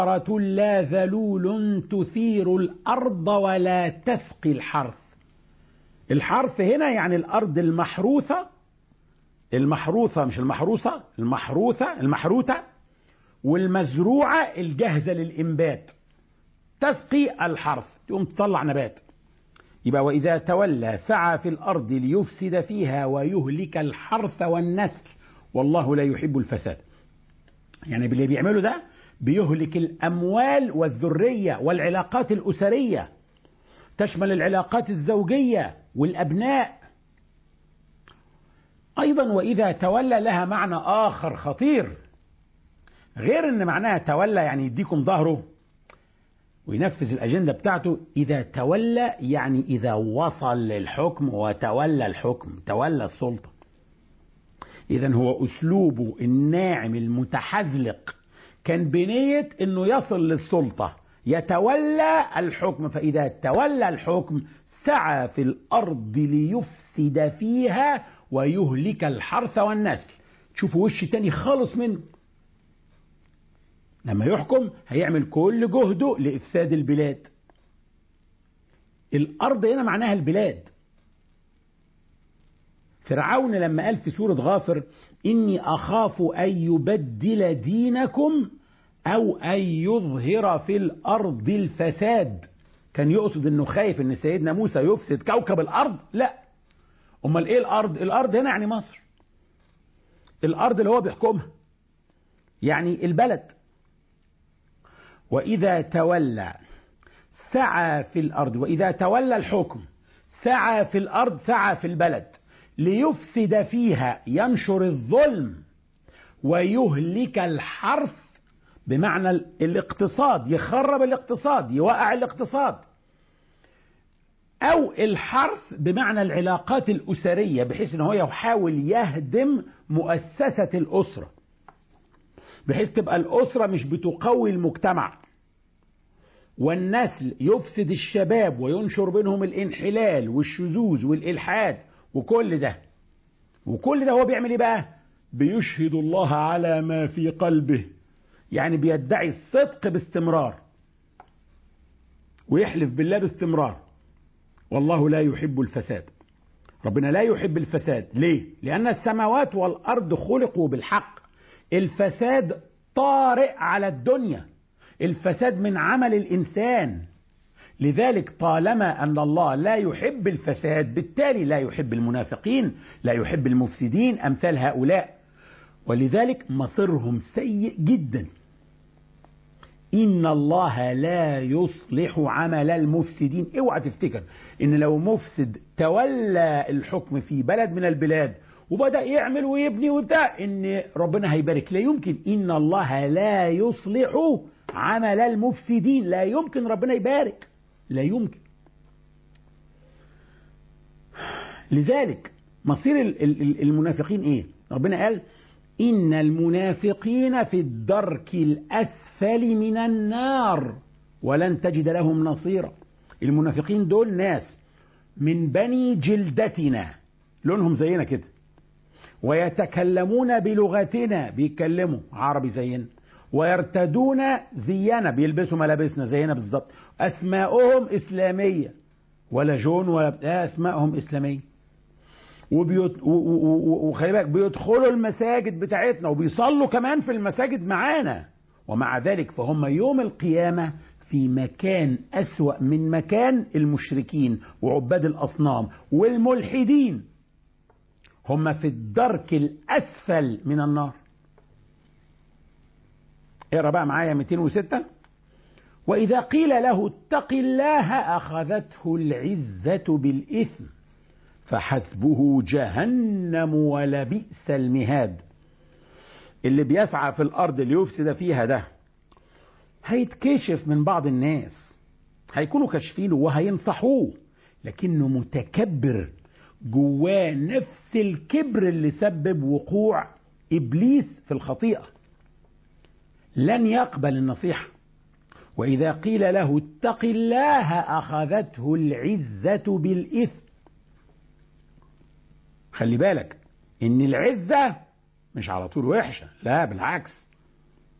لا ذلول تثير الأرض ولا تسقي الحرث الحرث هنا يعني الأرض المحروثة المحروثة مش المحروسة المحروثة المحروثة والمزروعة الجاهزة للإنبات تسقي الحرث تقوم تطلع نبات يبقى وإذا تولى سعى في الأرض ليفسد فيها ويهلك الحرث والنسل والله لا يحب الفساد يعني باللي بيعمله ده بيهلك الأموال والذرية والعلاقات الأسرية تشمل العلاقات الزوجية والأبناء أيضا وإذا تولى لها معنى آخر خطير غير أن معناها تولى يعني يديكم ظهره وينفذ الأجندة بتاعته إذا تولى يعني إذا وصل للحكم وتولى الحكم تولى السلطة إذا هو أسلوبه الناعم المتحزلق كان بنية أنه يصل للسلطة يتولى الحكم فإذا تولى الحكم سعى في الأرض ليفسد فيها ويهلك الحرث والنسل تشوفوا وش تاني خالص منه لما يحكم هيعمل كل جهده لإفساد البلاد الأرض هنا معناها البلاد فرعون لما قال في سورة غافر إني أخاف أن يبدل دينكم أو أن يظهر في الأرض الفساد كان يقصد أنه خايف أن سيدنا موسى يفسد كوكب الأرض لا أمال إيه الأرض الأرض هنا يعني مصر الأرض اللي هو بيحكمها يعني البلد وإذا تولى سعى في الأرض وإذا تولى الحكم سعى في الأرض سعى في البلد ليفسد فيها ينشر الظلم ويهلك الحرث بمعنى الاقتصاد يخرب الاقتصاد يوقع الاقتصاد أو الحرث بمعنى العلاقات الأسرية بحيث أنه يحاول يهدم مؤسسة الأسرة بحيث تبقى الأسرة مش بتقوي المجتمع والنسل يفسد الشباب وينشر بينهم الانحلال والشذوذ والإلحاد وكل ده وكل ده هو بيعمل ايه بقى بيشهد الله على ما في قلبه يعني بيدعي الصدق باستمرار ويحلف بالله باستمرار والله لا يحب الفساد ربنا لا يحب الفساد ليه لأن السماوات والأرض خلقوا بالحق الفساد طارئ على الدنيا الفساد من عمل الإنسان لذلك طالما أن الله لا يحب الفساد بالتالي لا يحب المنافقين لا يحب المفسدين أمثال هؤلاء ولذلك مصيرهم سيء جدا إن الله لا يصلح عمل المفسدين اوعى تفتكر إن لو مفسد تولى الحكم في بلد من البلاد وبدأ يعمل ويبني وبتاع إن ربنا هيبارك لا يمكن إن الله لا يصلح عمل المفسدين لا يمكن ربنا يبارك لا يمكن لذلك مصير المنافقين ايه ربنا قال ان المنافقين في الدرك الاسفل من النار ولن تجد لهم نصيرا المنافقين دول ناس من بني جلدتنا لونهم زينا كده ويتكلمون بلغتنا بيتكلموا عربي زينا ويرتدون زينا بيلبسوا ملابسنا زينا بالظبط اسماءهم اسلاميه ولا جون ولا اسمائهم اسلاميه وبيت... وخلي بالك بيدخلوا المساجد بتاعتنا وبيصلوا كمان في المساجد معانا ومع ذلك فهم يوم القيامة في مكان أسوأ من مكان المشركين وعباد الأصنام والملحدين هم في الدرك الأسفل من النار اقرا بقى معايا 206 وإذا قيل له اتق الله أخذته العزة بالإثم فحسبه جهنم ولبئس المهاد اللي بيسعى في الأرض ليفسد فيها ده هيتكشف من بعض الناس هيكونوا كاشفينه وهينصحوه لكنه متكبر جواه نفس الكبر اللي سبب وقوع إبليس في الخطيئة لن يقبل النصيحة وإذا قيل له اتق الله أخذته العزة بالإثم خلي بالك إن العزة مش على طول وحشة لا بالعكس